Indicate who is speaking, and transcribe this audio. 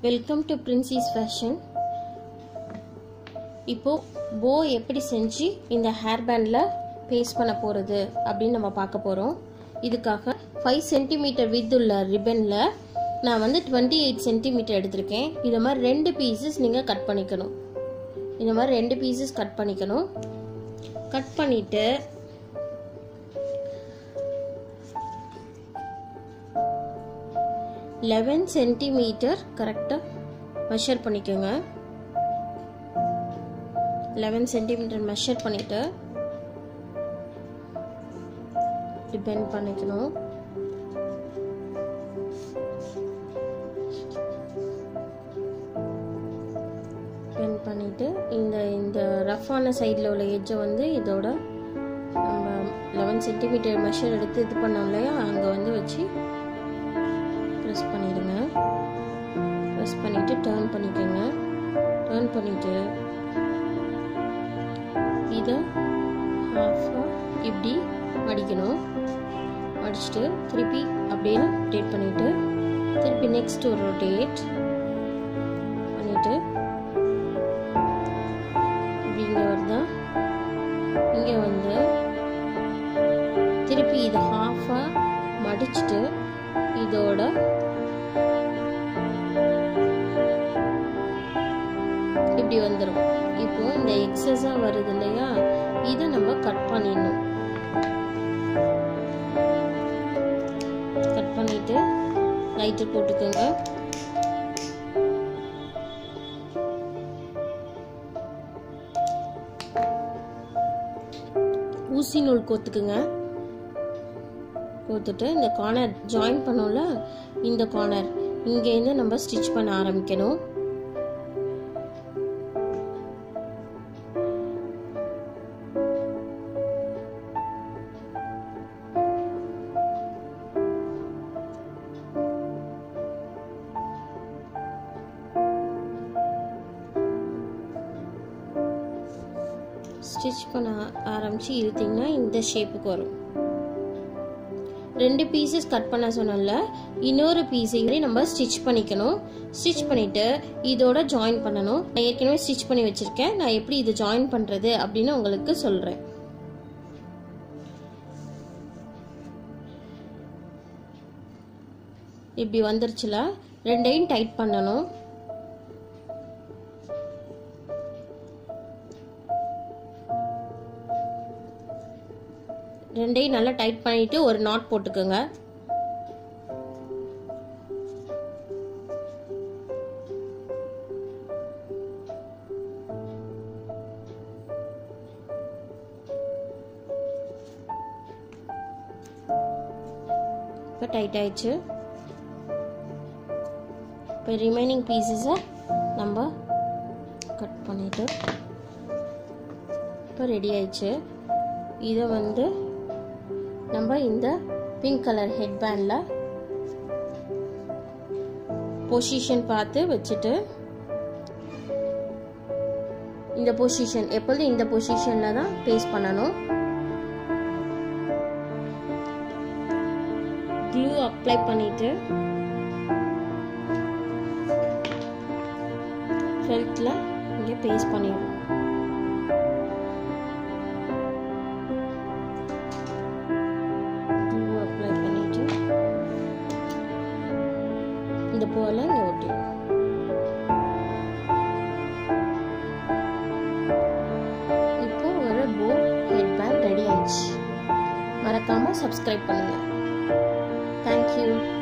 Speaker 1: welcome to princess fashion இப்போ போ எப்படி செஞ்சு இந்த ஹேர் பேண்டில் பேஸ்ட் பண்ண போகிறது அப்படின்னு நம்ம பார்க்க போகிறோம் இதுக்காக ஃபைவ் சென்டிமீட்டர் வித் உள்ள ரிப்பனில் நான் வந்து டுவெண்ட்டி எயிட் சென்டிமீட்டர் எடுத்திருக்கேன் இதை மாதிரி ரெண்டு பீசஸ் நீங்கள் கட் பண்ணிக்கணும் இந்த மாதிரி ரெண்டு பீசஸ் கட் பண்ணிக்கணும் கட் பண்ணிவிட்டு லெவன் சென்டிமீட்டர் கரெக்டாக மெஷர் பண்ணிக்கோங்க லெவன் சென்டிமீட்டர் மெஷர் பண்ணிவிட்டு டிபெண்ட் பண்ணிக்கணும் பென் பண்ணிவிட்டு இந்த இந்த ரஃப்பான சைடில் உள்ள எட்ஜை வந்து இதோட நம்ம லெவன் சென்டிமீட்டர் மெஷர் எடுத்து இது பண்ணோம் இல்லையா அங்கே வந்து வச்சு ப்ரெஸ் பண்ணிடுங்க ப்ரெஸ் பண்ணிவிட்டு டேர்ன் பண்ணிக்கோங்க டேர்ன் பண்ணிவிட்டு இதை ஹாஃபாக இப்படி மடிக்கணும் மடிச்சுட்டு திருப்பி அப்படியே ரொட்டேட் பண்ணிவிட்டு திருப்பி நெக்ஸ்ட் ஒரு ரொட்டேட் பண்ணிவிட்டு இப்படி இங்கே வருதா இங்கே வந்து திருப்பி இதை ஹாஃபாக மடிச்சுட்டு இதோட இப்படி வந்துடும் இப்போ இந்த எக்ஸஸாக வருது இல்லையா இதை நம்ம கட் பண்ணிடணும் கட் பண்ணிட்டு லைட்டர் போட்டுக்கோங்க ஊசி நூல் கோத்துக்குங்க கோத்துட்டு இந்த கார்னர் ஜாயின் பண்ணோம்ல இந்த கார்னர் இங்கேருந்து நம்ம ஸ்டிச் பண்ண ஆரம்பிக்கணும் ஸ்டிச் பண்ண ஆரம்பித்து இழுத்திங்கன்னா இந்த ஷேப்புக்கு வரும் ரெண்டு பீசஸ் கட் பண்ண சொன்னல இன்னொரு பீஸையும் நம்ம ஸ்டிச் பண்ணிக்கணும் ஸ்டிச் பண்ணிவிட்டு இதோட ஜாயின் பண்ணணும் நான் ஏற்கனவே ஸ்டிச் பண்ணி வச்சுருக்கேன் நான் எப்படி இது ஜாயின் பண்ணுறது அப்படின்னு உங்களுக்கு சொல்கிறேன் இப்படி வந்துருச்சுல ரெண்டையும் டைட் பண்ணணும் ரெண்டையும் நல்லா டைட் பண்ணிட்டு ஒரு நாட் போட்டுக்கோங்க இப்போ டைட் ஆயிடுச்சு இப்போ ரிமைனிங் பீசஸை நம்ம கட் பண்ணிட்டு இப்போ ரெடி ஆயிடுச்சு இதை வந்து நம்ம இந்த பிங்க் கலர் ஹெட் பேண்டில் பொசிஷன் பார்த்து வச்சுட்டு இந்த பொசிஷன் எப்பொழுதும் இந்த பொசிஷனில் தான் பேஸ்ட் பண்ணணும் க்ளூ அப்ளை பண்ணிட்டு ஃபெல்ட்டில் இங்கே பேஸ்ட் பண்ணிடணும் அப்ளை பண்ணிட்டு இந்த போல இங்கே ஒட்டி இப்போ ஒரு போ ஹெட் பேண்ட் ரெடி ஆயிடுச்சு மறக்காம சப்ஸ்கிரைப் பண்ணுங்க தேங்க்யூ